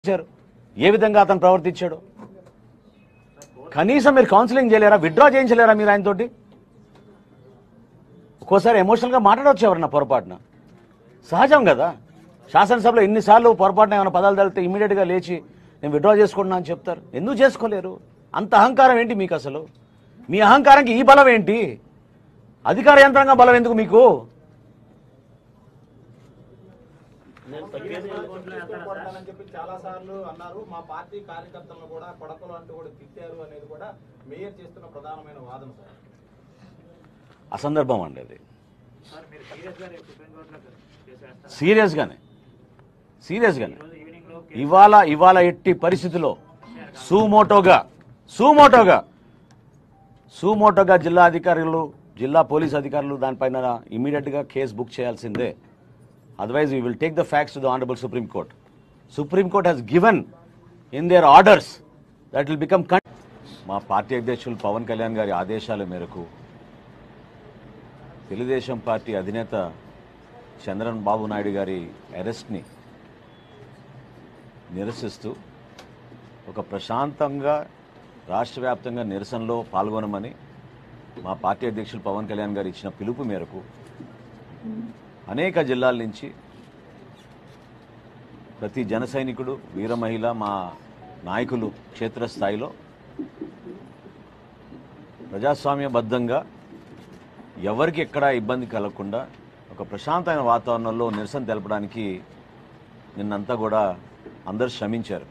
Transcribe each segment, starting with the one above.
చేశారు ఏ విధంగా అతను ప్రవర్తించాడు కనీసం మీరు కౌన్సిలింగ్ చేయలేరా విత్డ్రా చేయించలేరా మీరు ఆయనతోటి ఒక్కోసారి ఎమోషనల్గా మాట్లాడవచ్చు ఎవరన్నా పొరపాటున సహజం కదా శాసనసభలో ఎన్నిసార్లు పొరపాటున ఏమైనా పదాలు తగిలితే ఇమీడియట్గా లేచి నేను విత్డ్రా చేసుకుంటున్నా అని చెప్తారు ఎందుకు చేసుకోలేరు అంత అహంకారం ఏంటి మీకు అసలు మీ అహంకారానికి ఈ బలం ఏంటి అధికార యంత్రాంగం బలం ఎందుకు మీకు కొడతానని చెప్పి చాలా సార్లు అన్నారు మా పార్టీ కార్యకర్తలను కూడా కొడకలు అంటూ కూడా తిట్టారు అనేది కూడా మేయర్ చేస్తున్న ప్రధానమైన వాదన సార్ అసందర్భం అండి అది సీరియస్గానే సీరియస్గానే ఇవాళ ఇవాళ ఎట్టి పరిస్థితిలో సూమోటోగా సూమోటోగా సూమోటోగా జిల్లా అధికారులు జిల్లా పోలీస్ అధికారులు దానిపైన ఇమీడియట్గా కేసు బుక్ చేయాల్సిందే otherwise we will take the facts to the honourable Supreme Court Supreme Court has given in their orders that will become కన్ మా పార్టీ అధ్యక్షులు పవన్ కళ్యాణ్ గారి ఆదేశాల మేరకు తెలుగుదేశం పార్టీ అధినేత చంద్రన్ బాబు నాయుడు గారి అరెస్ట్ని నిరసిస్తూ ఒక ప్రశాంతంగా రాష్ట్ర వ్యాప్తంగా నిరసనలో పాల్గొనమని మా పార్టీ అధ్యక్షులు పవన్ కళ్యాణ్ గారు ఇచ్చిన పిలుపు మేరకు అనేక జిల్లాల నుంచి ప్రతి జన సైనికుడు వీర మహిళ మా నాయకులు క్షేత్రస్థాయిలో ప్రజాస్వామ్యబద్ధంగా ఎవరికి ఎక్కడా ఇబ్బంది కలగకుండా ఒక ప్రశాంతమైన వాతావరణంలో నిరసన తెలపడానికి నిన్నంతా కూడా అందరూ శ్రమించారు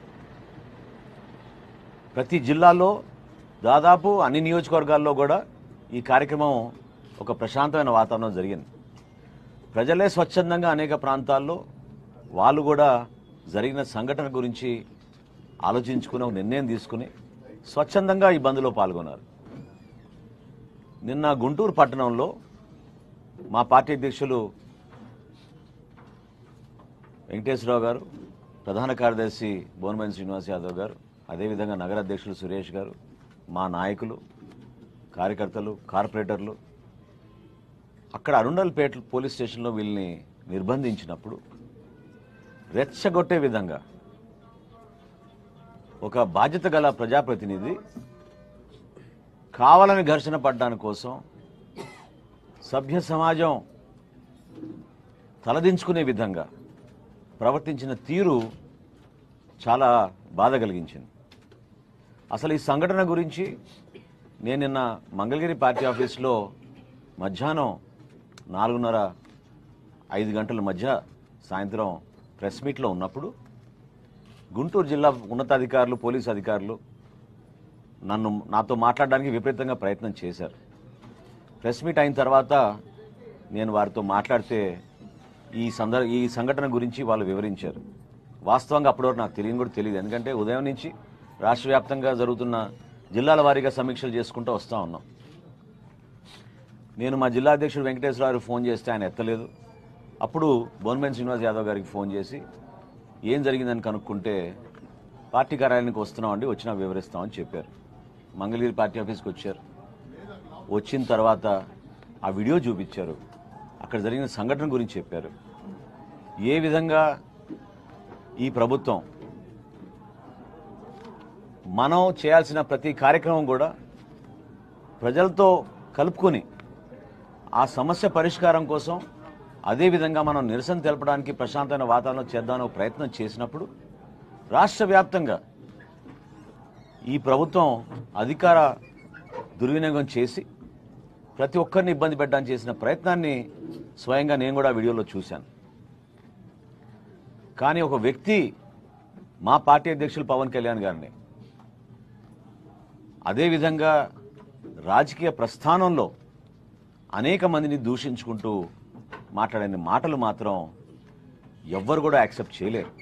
ప్రతి జిల్లాలో దాదాపు అన్ని నియోజకవర్గాల్లో కూడా ఈ కార్యక్రమం ఒక ప్రశాంతమైన వాతావరణం జరిగింది ప్రజలే స్వచ్ఛందంగా అనేక ప్రాంతాల్లో వాళ్ళు కూడా జరిగిన సంఘటన గురించి ఆలోచించుకుని ఒక నిర్ణయం తీసుకుని స్వచ్ఛందంగా ఈ బంద్లో పాల్గొన్నారు నిన్న గుంటూరు పట్టణంలో మా పార్టీ అధ్యక్షులు వెంకటేశ్వరరావు గారు ప్రధాన కార్యదర్శి బోనమని శ్రీనివాస్ యాదవ్ గారు అదేవిధంగా నగర అధ్యక్షులు సురేష్ గారు మా నాయకులు కార్యకర్తలు కార్పొరేటర్లు అక్కడ అరుండల్పేట పోలీస్ స్టేషన్లో వీళ్ళని నిర్బంధించినప్పుడు రెచ్చగొట్టే విధంగా ఒక బాధ్యత గల ప్రజాప్రతినిధి కావాలని ఘర్షణ పడ్డానికి కోసం సభ్య సమాజం తలదించుకునే విధంగా ప్రవర్తించిన తీరు చాలా బాధ కలిగించింది అసలు ఈ సంఘటన గురించి నేను నిన్న మంగళగిరి పార్టీ ఆఫీస్లో మధ్యాహ్నం నాలుగున్నర ఐదు గంటల మధ్య సాయంత్రం ప్రెస్ మీట్లో ఉన్నప్పుడు గుంటూరు జిల్లా ఉన్నతాధికారులు పోలీసు అధికారులు నన్ను నాతో మాట్లాడడానికి విపరీతంగా ప్రయత్నం చేశారు ప్రెస్ మీట్ అయిన తర్వాత నేను వారితో మాట్లాడితే ఈ సందర్ ఈ సంఘటన గురించి వాళ్ళు వివరించారు వాస్తవంగా అప్పటివరకు నాకు తెలియని కూడా తెలియదు ఎందుకంటే ఉదయం నుంచి రాష్ట్ర వ్యాప్తంగా జరుగుతున్న జిల్లాల వారీగా సమీక్షలు చేసుకుంటూ వస్తూ ఉన్నాం నేను మా జిల్లా అధ్యక్షుడు వెంకటేశ్వరరావు ఫోన్ చేస్తే ఆయన ఎత్తలేదు అప్పుడు బోన్మెన్ శ్రీనివాస్ యాదవ్ గారికి ఫోన్ చేసి ఏం జరిగిందని కనుక్కుంటే పార్టీ కార్యాలయానికి వస్తున్నామండి వచ్చినా వివరిస్తామని చెప్పారు మంగళగిరి పార్టీ ఆఫీస్కి వచ్చారు వచ్చిన తర్వాత ఆ వీడియో చూపించారు అక్కడ జరిగిన సంఘటన గురించి చెప్పారు ఏ విధంగా ఈ ప్రభుత్వం మనం చేయాల్సిన ప్రతి కార్యక్రమం కూడా ప్రజలతో కలుపుకొని ఆ సమస్య పరిష్కారం కోసం అదేవిధంగా మనం నిరసన తెలపడానికి ప్రశాంతమైన వాతావరణం చేద్దామని ఒక ప్రయత్నం చేసినప్పుడు రాష్ట్ర వ్యాప్తంగా ఈ ప్రభుత్వం అధికార దుర్వినియోగం చేసి ప్రతి ఒక్కరిని ఇబ్బంది పెట్టడానికి చేసిన ప్రయత్నాన్ని స్వయంగా నేను కూడా ఆ వీడియోలో చూశాను కానీ ఒక వ్యక్తి మా పార్టీ అధ్యక్షులు పవన్ కళ్యాణ్ గారిని అదేవిధంగా రాజకీయ ప్రస్థానంలో అనేక మందిని దూషించుకుంటూ మాట్లాడిన మాటలు మాత్రం ఎవ్వరు కూడా యాక్సెప్ట్ చేయలేరు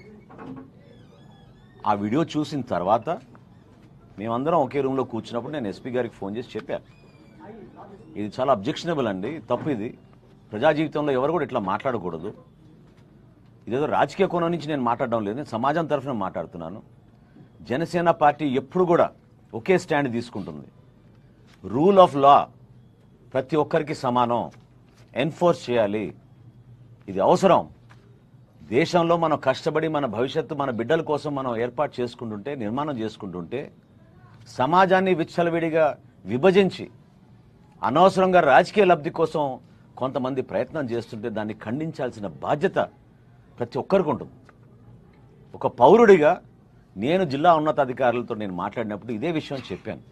ఆ వీడియో చూసిన తర్వాత మేమందరం ఒకే రూమ్లో కూర్చున్నప్పుడు నేను ఎస్పీ గారికి ఫోన్ చేసి చెప్పాను ఇది చాలా అబ్జెక్షనబుల్ అండి తప్పు ఇది ప్రజా జీవితంలో ఎవరు కూడా ఇట్లా మాట్లాడకూడదు ఇదేదో రాజకీయ కోణం నుంచి నేను మాట్లాడడం లేదు నేను సమాజం తరఫున మాట్లాడుతున్నాను జనసేన పార్టీ ఎప్పుడు కూడా ఒకే స్టాండ్ తీసుకుంటుంది రూల్ ఆఫ్ లా ప్రతి ఒక్కరికి సమానం ఎన్ఫోర్స్ చేయాలి ఇది అవసరం దేశంలో మనం కష్టపడి మన భవిష్యత్తు మన బిడ్డల కోసం మనం ఏర్పాటు చేసుకుంటుంటే నిర్మాణం చేసుకుంటుంటే సమాజాన్ని విచ్చలవిడిగా విభజించి అనవసరంగా రాజకీయ లబ్ధి కోసం కొంతమంది ప్రయత్నం చేస్తుంటే దాన్ని ఖండించాల్సిన బాధ్యత ప్రతి ఒక్కరికి ఉంటుంది ఒక పౌరుడిగా నేను జిల్లా ఉన్నతాధికారులతో నేను మాట్లాడినప్పుడు ఇదే విషయం చెప్పాను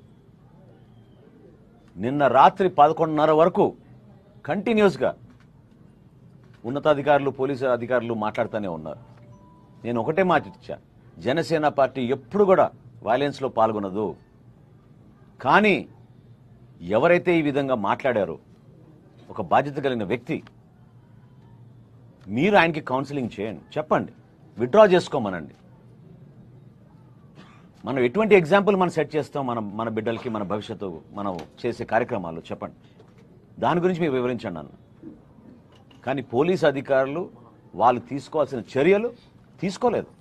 నిన్న రాత్రి పదకొండున్నర వరకు కంటిన్యూస్గా ఉన్నతాధికారులు పోలీసు అధికారులు మాట్లాడుతూనే ఉన్నారు నేను ఒకటే మాట ఇచ్చా జనసేన పార్టీ ఎప్పుడు కూడా వైలెన్స్లో పాల్గొనదు కానీ ఎవరైతే ఈ విధంగా మాట్లాడారో ఒక బాధ్యత కలిగిన వ్యక్తి మీరు ఆయనకి కౌన్సిలింగ్ చేయండి చెప్పండి విత్డ్రా చేసుకోమనండి మనం ఎటువంటి ఎగ్జాంపుల్ మనం సెట్ చేస్తాం మన మన బిడ్డలకి మన భవిష్యత్తు మనం చేసే కార్యక్రమాలు చెప్పండి దాని గురించి మీరు వివరించండి అన్న కానీ పోలీస్ అధికారులు వాళ్ళు తీసుకోవాల్సిన చర్యలు తీసుకోలేదు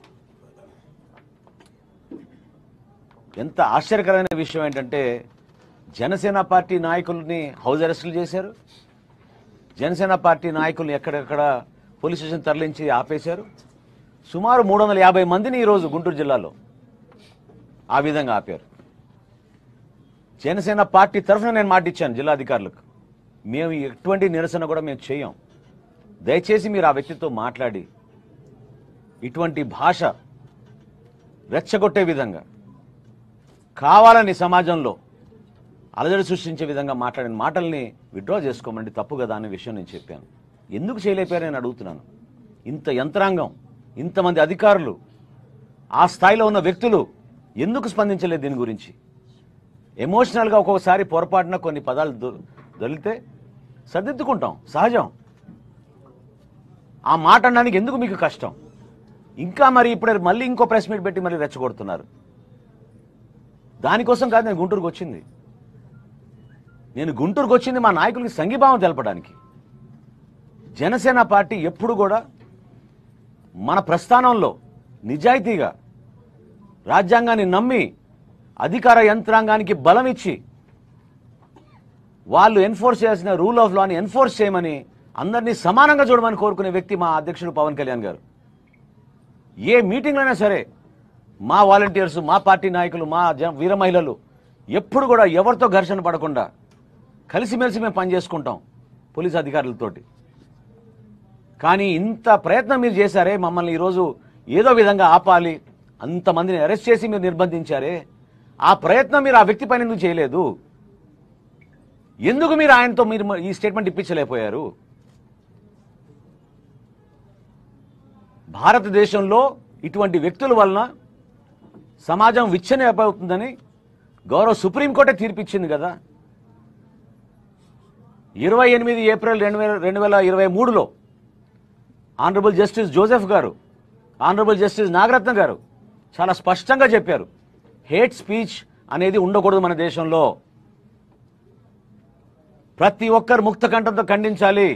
ఎంత ఆశ్చర్యకరమైన విషయం ఏంటంటే జనసేన పార్టీ నాయకుల్ని హౌస్ అరెస్టులు చేశారు జనసేన పార్టీ నాయకుల్ని ఎక్కడెక్కడ పోలీస్ స్టేషన్ తరలించి ఆపేశారు సుమారు మూడు వందల యాభై మందిని ఈరోజు గుంటూరు జిల్లాలో ఆ విధంగా ఆపారు జనసేన పార్టీ తరఫున నేను మాట ఇచ్చాను జిల్లాధికారులకు మేము ఎటువంటి నిరసన కూడా మేము చేయం దయచేసి మీరు ఆ వ్యక్తితో మాట్లాడి ఇటువంటి భాష రెచ్చగొట్టే విధంగా కావాలని సమాజంలో అలజడి సృష్టించే విధంగా మాట్లాడిన మాటల్ని విడ్డ్రా చేసుకోమండి తప్పు కదా అనే విషయం నేను చెప్పాను ఎందుకు చేయలేపారని నేను అడుగుతున్నాను ఇంత యంత్రాంగం ఇంతమంది అధికారులు ఆ స్థాయిలో ఉన్న వ్యక్తులు ఎందుకు స్పందించలేదు దీని గురించి ఎమోషనల్గా ఒక్కొక్కసారి పొరపాటున కొన్ని పదాలు దొ- దొరికితే సర్దిద్దుకుంటాం సహజం ఆ మాట అనడానికి ఎందుకు మీకు కష్టం ఇంకా మరి ఇప్పుడు మళ్ళీ ఇంకో ప్రెస్ మీట్ పెట్టి మళ్ళీ రెచ్చగొడుతున్నారు దానికోసం కాదు నేను గుంటూరుకు వచ్చింది నేను గుంటూరుకు వచ్చింది మా నాయకులకి సంఘీభావం తెలపడానికి జనసేన పార్టీ ఎప్పుడు కూడా మన ప్రస్థానంలో నిజాయితీగా రాజ్యాంగాన్ని నమ్మి అధికార యంత్రాంగానికి బలం ఇచ్చి వాళ్ళు ఎన్ఫోర్స్ చేయాల్సిన రూల్ ఆఫ్ లాని ఎన్ఫోర్స్ చేయమని అందరినీ సమానంగా చూడమని కోరుకునే వ్యక్తి మా అధ్యక్షుడు పవన్ కళ్యాణ్ గారు ఏ మీటింగ్లో అయినా సరే మా వాలంటీర్స్ మా పార్టీ నాయకులు మా జన వీర మహిళలు ఎప్పుడు కూడా ఎవరితో ఘర్షణ పడకుండా కలిసిమెలిసి మేము పనిచేసుకుంటాం పోలీస్ అధికారులతోటి కానీ ఇంత ప్రయత్నం మీరు చేశారే మమ్మల్ని ఈరోజు ఏదో విధంగా ఆపాలి అంతమందిని అరెస్ట్ చేసి మీరు నిర్బంధించారే ఆ ప్రయత్నం మీరు ఆ వ్యక్తి పైన ఎందుకు చేయలేదు ఎందుకు మీరు ఆయనతో మీరు ఈ స్టేట్మెంట్ ఇప్పించలేకపోయారు భారతదేశంలో ఇటువంటి వ్యక్తుల వలన సమాజం విచ్ఛిన్నమైపోతుందని గౌరవ సుప్రీంకోర్టే తీర్పిచ్చింది కదా ఇరవై ఎనిమిది ఏప్రిల్ రెండు వేల రెండు వేల ఇరవై మూడులో ఆనరబుల్ జస్టిస్ జోసెఫ్ గారు ఆనరబుల్ జస్టిస్ నాగరత్న గారు చాలా స్పష్టంగా చెప్పారు హేట్ స్పీచ్ అనేది ఉండకూడదు మన దేశంలో ప్రతి ఒక్కరు ముక్త కంఠంతో ఖండించాలి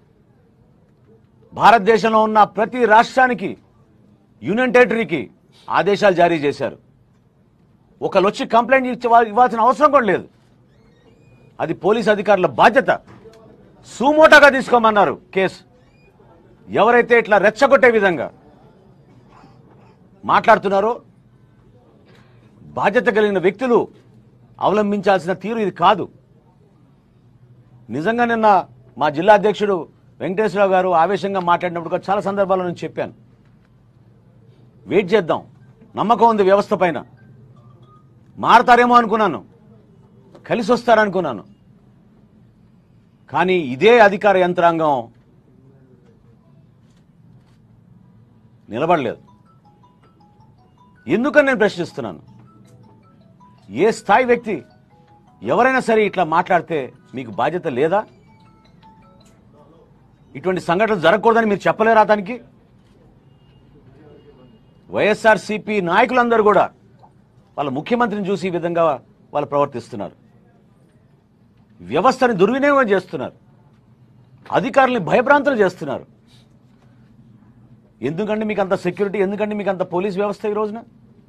భారతదేశంలో ఉన్న ప్రతి రాష్ట్రానికి యూనియన్ టెరిటరీకి ఆదేశాలు జారీ చేశారు ఒకళ్ళు వచ్చి కంప్లైంట్ ఇచ్చే ఇవ్వాల్సిన అవసరం కూడా లేదు అది పోలీస్ అధికారుల బాధ్యత సుమోటాగా తీసుకోమన్నారు కేసు ఎవరైతే ఇట్లా రెచ్చగొట్టే విధంగా మాట్లాడుతున్నారో బాధ్యత కలిగిన వ్యక్తులు అవలంబించాల్సిన తీరు ఇది కాదు నిజంగా నిన్న మా జిల్లా అధ్యక్షుడు వెంకటేశ్వరరావు గారు ఆవేశంగా మాట్లాడినప్పుడు కూడా చాలా సందర్భాల్లో నేను చెప్పాను వెయిట్ చేద్దాం నమ్మకం ఉంది వ్యవస్థ పైన మారతారేమో అనుకున్నాను కలిసి వస్తారనుకున్నాను కానీ ఇదే అధికార యంత్రాంగం నిలబడలేదు ఎందుకని నేను ప్రశ్నిస్తున్నాను ఏ స్థాయి వ్యక్తి ఎవరైనా సరే ఇట్లా మాట్లాడితే మీకు బాధ్యత లేదా ఇటువంటి సంఘటనలు జరగకూడదని మీరు చెప్పలేరా దానికి వైఎస్ఆర్సీపీ నాయకులందరూ కూడా వాళ్ళ ముఖ్యమంత్రిని చూసి ఈ విధంగా వాళ్ళు ప్రవర్తిస్తున్నారు వ్యవస్థని దుర్వినియోగం చేస్తున్నారు అధికారుల్ని భయభ్రాంతులు చేస్తున్నారు ఎందుకండి మీకు అంత సెక్యూరిటీ ఎందుకండి మీకు అంత పోలీస్ వ్యవస్థ ఈ రోజున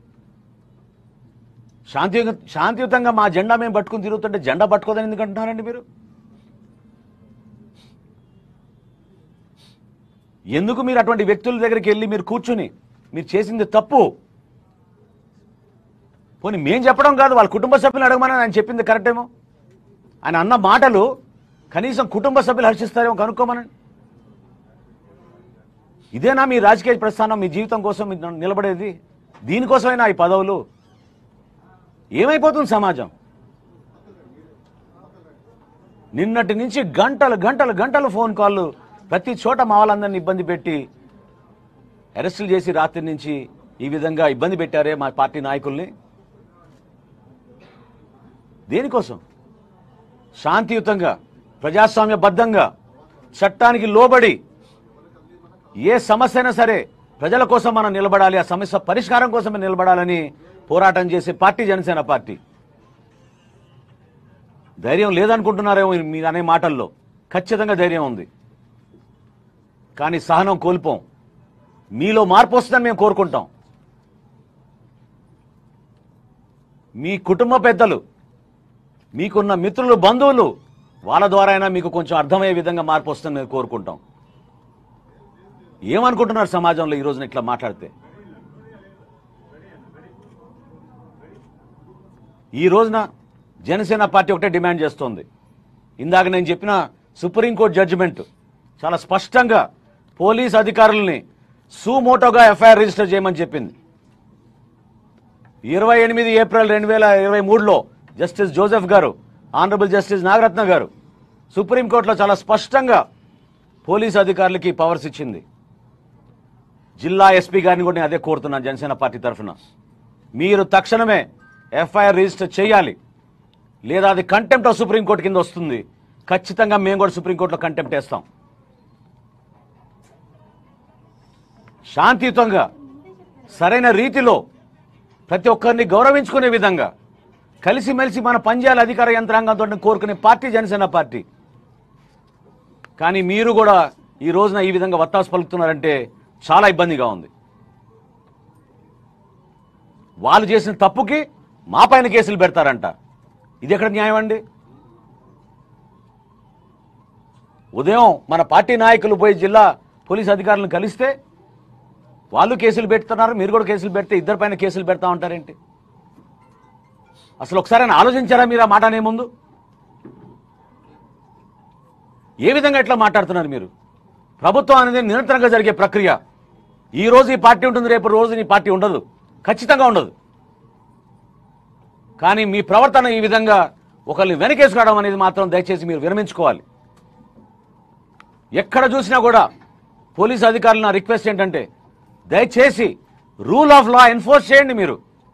శాంతియుత శాంతియుతంగా మా జెండా మేము పట్టుకుని తిరుగుతుంటే జెండా పట్టుకోదని ఎందుకు అంటున్నారండి మీరు ఎందుకు మీరు అటువంటి వ్యక్తుల దగ్గరికి వెళ్ళి మీరు కూర్చుని మీరు చేసింది తప్పు పోనీ మేం చెప్పడం కాదు వాళ్ళ కుటుంబ సభ్యులు అడగమని ఆయన చెప్పింది కరెక్టేమో ఆయన అన్న మాటలు కనీసం కుటుంబ సభ్యులు హర్షిస్తారేమో కనుక్కోమనండి ఇదేనా మీ రాజకీయ ప్రస్థానం మీ జీవితం కోసం మీరు నిలబడేది దీనికోసమైనా ఈ పదవులు ఏమైపోతుంది సమాజం నిన్నటి నుంచి గంటలు గంటలు గంటలు ఫోన్ కాళ్ళు ప్రతి చోట మా వాళ్ళందరినీ ఇబ్బంది పెట్టి అరెస్టులు చేసి రాత్రి నుంచి ఈ విధంగా ఇబ్బంది పెట్టారే మా పార్టీ నాయకుల్ని దేనికోసం శాంతియుతంగా ప్రజాస్వామ్యబద్ధంగా చట్టానికి లోబడి ఏ సమస్య అయినా సరే ప్రజల కోసం మనం నిలబడాలి ఆ సమస్య పరిష్కారం కోసమే నిలబడాలని పోరాటం చేసే పార్టీ జనసేన పార్టీ ధైర్యం లేదనుకుంటున్నారేమో మీరు అనే మాటల్లో ఖచ్చితంగా ధైర్యం ఉంది కానీ సహనం కోల్పోం మీలో మార్పు వస్తుందని మేము కోరుకుంటాం మీ కుటుంబ పెద్దలు మీకున్న మిత్రులు బంధువులు వాళ్ళ ద్వారా అయినా మీకు కొంచెం అర్థమయ్యే విధంగా మార్పు వస్తుందని మేము కోరుకుంటాం ఏమనుకుంటున్నారు సమాజంలో ఈ రోజున ఇట్లా మాట్లాడితే ఈ రోజున జనసేన పార్టీ ఒకటే డిమాండ్ చేస్తోంది ఇందాక నేను చెప్పిన సుప్రీంకోర్టు జడ్జిమెంట్ చాలా స్పష్టంగా పోలీస్ అధికారుల్ని సుమోటోగా ఎఫ్ఐఆర్ రిజిస్టర్ చేయమని చెప్పింది ఇరవై ఎనిమిది ఏప్రిల్ రెండు వేల ఇరవై మూడులో జస్టిస్ జోసెఫ్ గారు ఆనరబుల్ జస్టిస్ నాగరత్న గారు సుప్రీంకోర్టులో చాలా స్పష్టంగా పోలీస్ అధికారులకి పవర్స్ ఇచ్చింది జిల్లా ఎస్పీ గారిని కూడా నేను అదే కోరుతున్నాను జనసేన పార్టీ తరఫున మీరు తక్షణమే ఎఫ్ఐఆర్ రిజిస్టర్ చేయాలి లేదా అది కంటెంప్ట్ ఆఫ్ సుప్రీంకోర్టు కింద వస్తుంది ఖచ్చితంగా మేము కూడా సుప్రీంకోర్టులో కంటెంప్ట్ వేస్తాం శాంతియుతంగా సరైన రీతిలో ప్రతి ఒక్కరిని గౌరవించుకునే విధంగా కలిసిమెలిసి మన పనిచేయాలి అధికార యంత్రాంగంతో కోరుకునే పార్టీ జనసేన పార్టీ కానీ మీరు కూడా ఈ రోజున ఈ విధంగా వత్తాసు పలుకుతున్నారంటే చాలా ఇబ్బందిగా ఉంది వాళ్ళు చేసిన తప్పుకి మా పైన కేసులు పెడతారంట ఇది ఎక్కడ న్యాయం అండి ఉదయం మన పార్టీ నాయకులు పోయి జిల్లా పోలీస్ అధికారులను కలిస్తే వాళ్ళు కేసులు పెడుతున్నారు మీరు కూడా కేసులు పెడితే ఇద్దరి పైన కేసులు పెడతా ఉంటారేంటి అసలు ఒకసారి ఆయన ఆలోచించారా మీరు ఆ మాట అనే ముందు ఏ విధంగా ఇట్లా మాట్లాడుతున్నారు మీరు ప్రభుత్వం అనేది నిరంతరంగా జరిగే ప్రక్రియ ఈ రోజు ఈ పార్టీ ఉంటుంది రేపు రోజు ఈ పార్టీ ఉండదు ఖచ్చితంగా ఉండదు కానీ మీ ప్రవర్తన ఈ విధంగా ఒకరిని వెనకేసుకోవడం అనేది మాత్రం దయచేసి మీరు విరమించుకోవాలి ఎక్కడ చూసినా కూడా పోలీస్ అధికారులు నా రిక్వెస్ట్ ఏంటంటే దయచేసి రూల్ ఆఫ్ లా ఎన్ఫోర్స్ చేయండి మీరు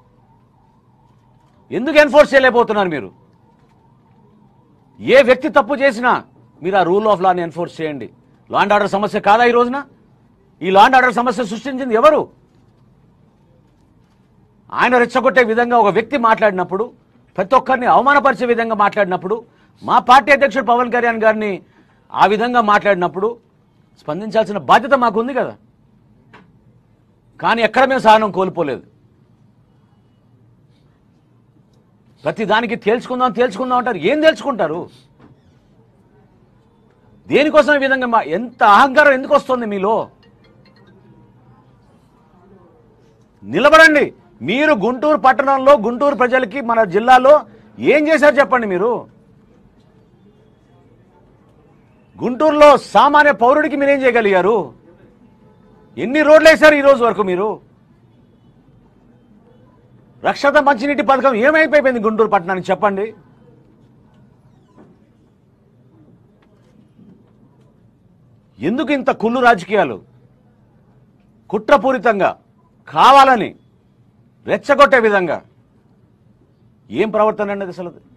ఎందుకు ఎన్ఫోర్స్ చేయలేకపోతున్నారు మీరు ఏ వ్యక్తి తప్పు చేసినా మీరు ఆ రూల్ ఆఫ్ లాని ఎన్ఫోర్స్ చేయండి లా అండ్ ఆర్డర్ సమస్య కాదా ఈ రోజున ఈ లా అండ్ ఆర్డర్ సమస్య సృష్టించింది ఎవరు ఆయన రెచ్చగొట్టే విధంగా ఒక వ్యక్తి మాట్లాడినప్పుడు ప్రతి ఒక్కరిని అవమానపరిచే విధంగా మాట్లాడినప్పుడు మా పార్టీ అధ్యక్షుడు పవన్ కళ్యాణ్ గారిని ఆ విధంగా మాట్లాడినప్పుడు స్పందించాల్సిన బాధ్యత మాకు ఉంది కదా కానీ ఎక్కడ మేము సహనం కోల్పోలేదు ప్రతి దానికి తేల్చుకుందాం తేల్చుకుందాం అంటారు ఏం తేల్చుకుంటారు దేనికోసం ఈ విధంగా మా ఎంత అహంకారం ఎందుకు వస్తుంది మీలో నిలబడండి మీరు గుంటూరు పట్టణంలో గుంటూరు ప్రజలకి మన జిల్లాలో ఏం చేశారు చెప్పండి మీరు గుంటూరులో సామాన్య పౌరుడికి మీరేం చేయగలిగారు ఎన్ని రోడ్లు వేశారు ఈ రోజు వరకు మీరు రక్షత మంచినీటి పథకం ఏమైపోయింది గుంటూరు పట్టణానికి చెప్పండి ఎందుకు ఇంత కుళ్ళు రాజకీయాలు కుట్రపూరితంగా కావాలని రెచ్చగొట్టే విధంగా ఏం ప్రవర్తన అండి అది అసలు అది?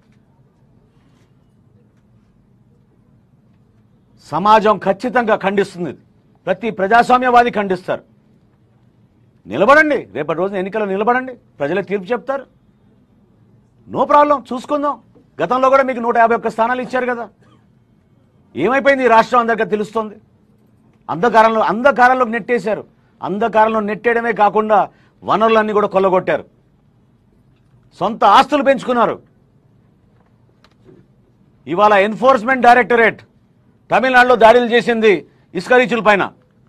సమాజం ఖచ్చితంగా ఖండిస్తుంది ఇది. ప్రతి ప్రజాస్వామ్యవాది ఖండిస్తారు నిలబడండి రేపటి రోజున ఎన్నికల్లో నిలబడండి ప్రజలే తీర్పు చెప్తారు నో ప్రాబ్లం చూసుకుందాం గతంలో కూడా మీకు నూట యాభై ఒక్క స్థానాలు ఇచ్చారు కదా ఏమైపోయింది ఈ రాష్ట్రం అందరికీ తెలుస్తుంది అంధకారంలో అంధకారంలో నెట్టేశారు అంధకారంలో నెట్టేయడమే కాకుండా వనరులన్నీ కూడా కొల్లగొట్టారు సొంత ఆస్తులు పెంచుకున్నారు ఇవాళ ఎన్ఫోర్స్మెంట్ డైరెక్టరేట్ తమిళనాడులో దాడులు చేసింది ఇసుక రీచుల పైన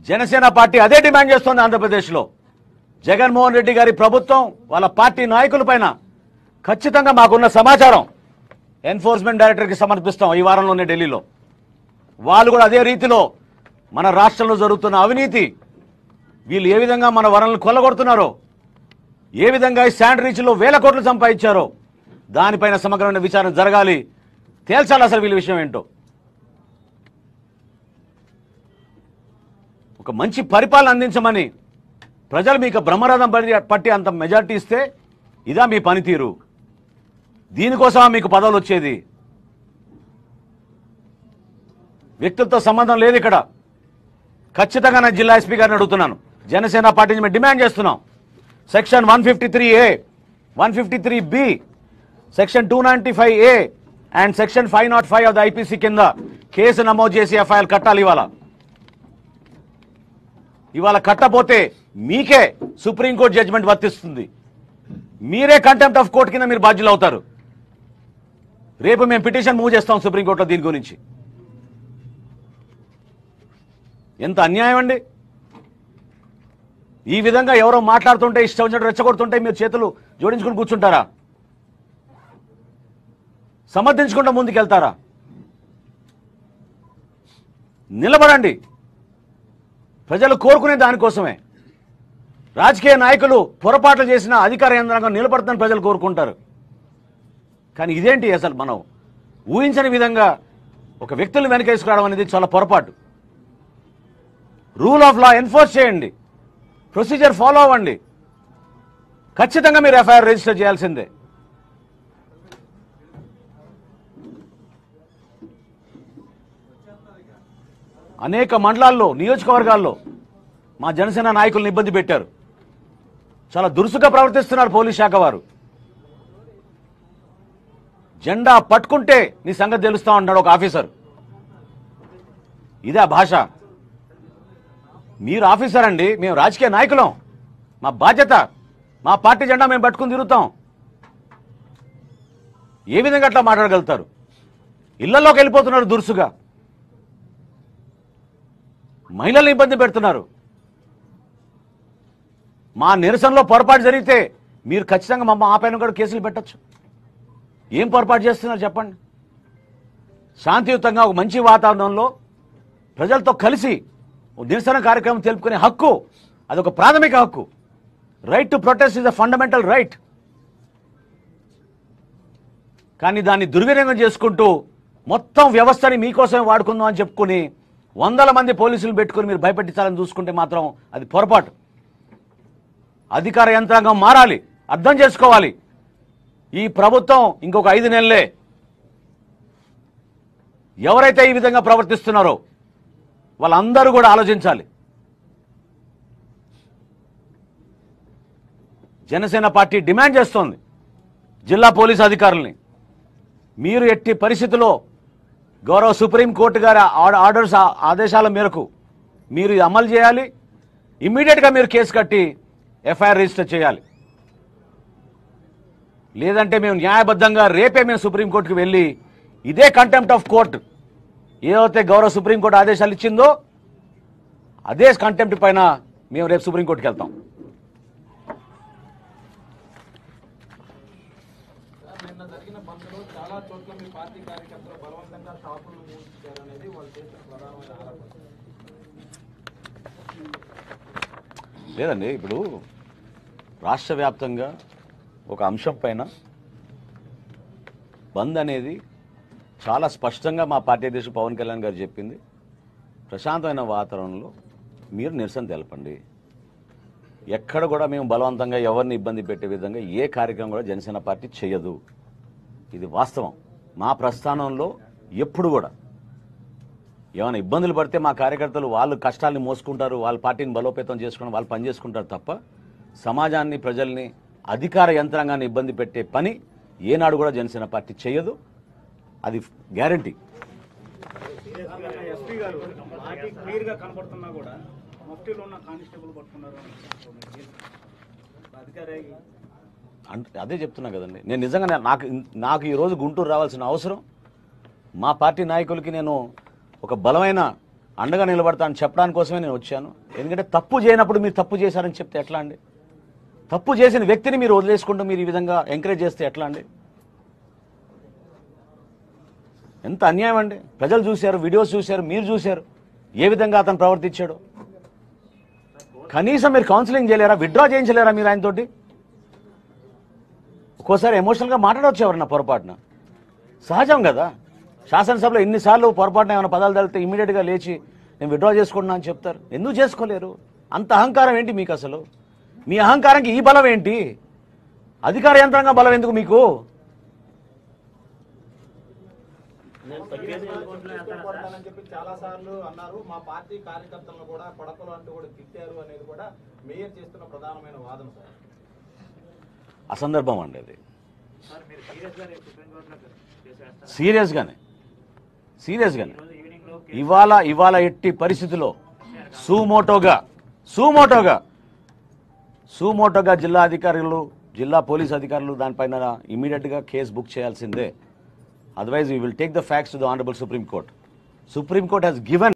జనసేన పార్టీ అదే డిమాండ్ చేస్తోంది ఆంధ్రప్రదేశ్లో జగన్మోహన్ రెడ్డి గారి ప్రభుత్వం వాళ్ళ పార్టీ నాయకుల పైన ఖచ్చితంగా మాకున్న సమాచారం ఎన్ఫోర్స్మెంట్ డైరెక్టర్కి సమర్పిస్తాం ఈ వారంలోనే ఢిల్లీలో వాళ్ళు కూడా అదే రీతిలో మన రాష్ట్రంలో జరుగుతున్న అవినీతి వీళ్ళు ఏ విధంగా మన వనరులను కొల్లగొడుతున్నారో ఏ విధంగా ఈ శాండ్ రీచ్లో వేల కోట్లు సంపాదించారో దానిపైన సమగ్రమైన విచారణ జరగాలి తేల్చాలి అసలు వీళ్ళ విషయం ఏంటో ఒక మంచి పరిపాలన అందించమని ప్రజలు మీకు బ్రహ్మరథం పడి- పట్టి అంత మెజార్టీ ఇస్తే ఇదా మీ పనితీరు దీనికోసమా మీకు పదవులు వచ్చేది వ్యక్తులతో సంబంధం లేదు ఇక్కడ ఖచ్చితంగా నా జిల్లా ఎస్పీ గారిని అడుగుతున్నాను జనసేన పార్టీ నుంచి మేము డిమాండ్ చేస్తున్నాం section one fifty three A one fifty three B section two ninety five A and section five nought five of the IPC కింద కేసు నమోదు చేసి ఎఫ్ఐఆర్ కట్టాలి ఇవాళ ఇవాళ కట్టపోతే మీకే సుప్రీంకోర్టు జడ్జిమెంట్ వర్తిస్తుంది మీరే కంటెంప్ట్ ఆఫ్ కోర్టు కింద మీరు బాధ్యులు అవుతారు రేపు మేము పిటిషన్ మూవ్ చేస్తాం సుప్రీంకోర్టులో దీని గురించి ఎంత అన్యాయం అండి ఈ విధంగా ఎవరో మాట్లాడుతుంటే ఇష్టం వచ్చినట్టు రెచ్చగొడుతుంటే మీరు చేతులు జోడించుకుని కూర్చుంటారా సమర్థించుకుంటూ ముందుకెళ్తారా నిలబడండి ప్రజలు కోరుకునే దానికోసమే రాజకీయ నాయకులు పొరపాట్లు చేసిన అధికార యంత్రాంగం నిలబడతానని ప్రజలు కోరుకుంటారు కానీ ఇదేంటి అసలు మనం ఊహించని విధంగా ఒక వ్యక్తులు వెనకేసుకురావడం అనేది చాలా పొరపాటు రూల్ ఆఫ్ లా ఎన్ఫోర్స్ చేయండి ప్రొసీజర్ ఫాలో అవ్వండి ఖచ్చితంగా మీరు ఎఫ్ఐఆర్ రిజిస్టర్ చేయాల్సిందే అనేక మండలాల్లో నియోజకవర్గాల్లో మా జనసేన నాయకులను ఇబ్బంది పెట్టారు చాలా దురుసుగా ప్రవర్తిస్తున్నారు పోలీస్ శాఖ వారు జెండా పట్టుకుంటే నీ సంగతి తెలుస్తా ఉన్నాడు ఒక ఆఫీసర్ ఇదే ఆ భాష మీరు ఆఫీసర్ అండి మేము రాజకీయ నాయకులం మా బాధ్యత మా పార్టీ జెండా మేము పట్టుకుని తిరుగుతాం ఏ విధంగా అట్లా మాట్లాడగలుగుతారు ఇళ్లలోకి వెళ్ళిపోతున్నారు దురుసుగా మహిళల్ని ఇబ్బంది పెడుతున్నారు మా నిరసనలో పొరపాటు జరిగితే మీరు ఖచ్చితంగా మమ్మ ఆ పైన కూడా కేసులు పెట్టచ్చు ఏం పొరపాటు చేస్తున్నారు చెప్పండి శాంతియుతంగా ఒక మంచి వాతావరణంలో ప్రజలతో కలిసి ఓ నిరసన కార్యక్రమం తెలుపుకునే హక్కు అదొక ప్రాథమిక హక్కు right to protest is a fundamental right కానీ దాన్ని దుర్వినియోగం చేసుకుంటూ మొత్తం వ్యవస్థని మీకోసమే వాడుకుందాం అని చెప్పుకుని వందల మంది పోలీసులు పెట్టుకుని మీరు భయపెట్టించాలని చూసుకుంటే మాత్రం అది పొరపాటు అధికార యంత్రాంగం మారాలి అర్థం చేసుకోవాలి ఈ ప్రభుత్వం ఇంకొక ఐదు నెలలే ఎవరైతే ఈ విధంగా ప్రవర్తిస్తున్నారో వాళ్ళందరూ కూడా ఆలోచించాలి జనసేన పార్టీ డిమాండ్ చేస్తోంది జిల్లా పోలీస్ అధికారుల్ని మీరు ఎట్టి పరిస్థితుల్లో గౌరవ సుప్రీంకోర్టు గారి ఆ- ఆర్డర్స్ ఆ- ఆదేశాల మేరకు మీరు ఇది అమలు చేయాలి ఇమ్మీడియట్గా మీరు కేసు కట్టి ఎఫ్ఐఆర్ రిజిస్టర్ చేయాలి లేదంటే మేము న్యాయబద్ధంగా రేపే మేము సుప్రీంకోర్టుకు వెళ్ళి ఇదే కంటెంప్ట్ ఆఫ్ కోర్టు ఏదైతే గౌరవ సుప్రీంకోర్టు ఆదేశాలు ఇచ్చిందో అదే కంటెంప్ట్ పైన మేము రేపు సుప్రీంకోర్టుకి వెళ్తాం నిన్న జరిగిన బంద్లో చాలా చోట్ల మీ పార్టీ కార్యకర్తలు బలవంతంగా షాపులు మూసిచ్చారనేది వాళ్ళు చేసిన ప్రధానమైన ఆరోపణ లేదండి ఇప్పుడు రాష్ట్ర వ్యాప్తంగా ఒక అంశం పైన బంద్ అనేది చాలా స్పష్టంగా మా పార్టీ అధ్యక్షుడు పవన్ కళ్యాణ్ గారు చెప్పింది ప్రశాంతమైన వాతావరణంలో మీరు నిరసన తెలపండి ఎక్కడ కూడా మేము బలవంతంగా ఎవరిని ఇబ్బంది పెట్టే విధంగా ఏ కార్యక్రమం కూడా జనసేన పార్టీ చేయదు ఇది వాస్తవం మా ప్రస్థానంలో ఎప్పుడు కూడా ఏమైనా ఇబ్బందులు పడితే మా కార్యకర్తలు వాళ్ళు కష్టాల్ని మోసుకుంటారు వాళ్ళ పార్టీని బలోపేతం చేసుకుని వాళ్ళు పని చేసుకుంటారు తప్ప సమాజాన్ని ప్రజల్ని అధికార యంత్రాంగాన్ని ఇబ్బంది పెట్టే పని ఏనాడు కూడా జనసేన పార్టీ చేయదు అది గ్యారంటీ ఎస్పీ గారు పార్టీ క్లియర్ గా కనపడుతున్నా కూడా మఫ్టీలో ఉన్న కానిస్టేబుల్ పట్టుకున్నారు అధికారి అంటే అదే చెప్తున్నా కదండి నేను నిజంగా నే- నాకు నాకు ఈరోజు గుంటూరు రావాల్సిన అవసరం మా పార్టీ నాయకులకి నేను ఒక బలమైన అండగా నిలబడతాను చెప్పడానికి కోసమే నేను వచ్చాను ఎందుకంటే తప్పు చేయనప్పుడు మీరు తప్పు చేశారని చెప్తే ఎట్లా అండి తప్పు చేసిన వ్యక్తిని మీరు వదిలేసుకుంటూ మీరు ఈ విధంగా ఎంకరేజ్ చేస్తే ఎట్లా అండి ఎంత అన్యాయం అండి ప్రజలు చూశారు వీడియోస్ చూశారు మీరు చూశారు ఏ విధంగా అతను ప్రవర్తించాడు కనీసం మీరు కౌన్సిలింగ్ చేయలేరా విత్డ్రా చేయించలేరా మీరు ఆయనతోటి ఒక్కోసారి ఎమోషనల్గా మాట్లాడవచ్చు ఎవరన్నా పొరపాటున సహజం కదా శాసనసభలో ఎన్నిసార్లు పొరపాటున ఏమైనా పదాలు తగిలితే ఇమీడియట్గా లేచి నేను విత్డ్రా చేసుకుంటున్నా అని చెప్తారు ఎందుకు చేసుకోలేరు అంత అహంకారం ఏంటి మీకు అసలు మీ అహంకారానికి ఈ బలం ఏంటి అధికార యంత్రాంగ బలం ఎందుకు మీకు కొడతానని చెప్పి చాలా సార్లు అన్నారు మా పార్టీ కార్యకర్తలను కూడా కొడకలు అంటూ కూడా తిట్టారు అనేది కూడా మేయర్ చేస్తున్న ప్రధానమైన వాదన సార్ అసందర్భం అండి అది సార్ మీరు సీరియస్గా రేపు సుప్రీంకోర్టులో కేసు వేస్తారు సీరియస్గానే సీరియస్గానే ఈరోజు ఈవినింగ్లో ఇవాళ ఇవాళ ఎట్టి పరిస్థితిలో సూమోటోగా సూమోటోగా సూమోటోగా జిల్లా అధికారులు జిల్లా పోలీస్ అధికారులు దానిపైన ఇమీడియట్గా కేసు బుక్ చేయాల్సిందే otherwise we will take the facts to the honourable Supreme Court Supreme Court has given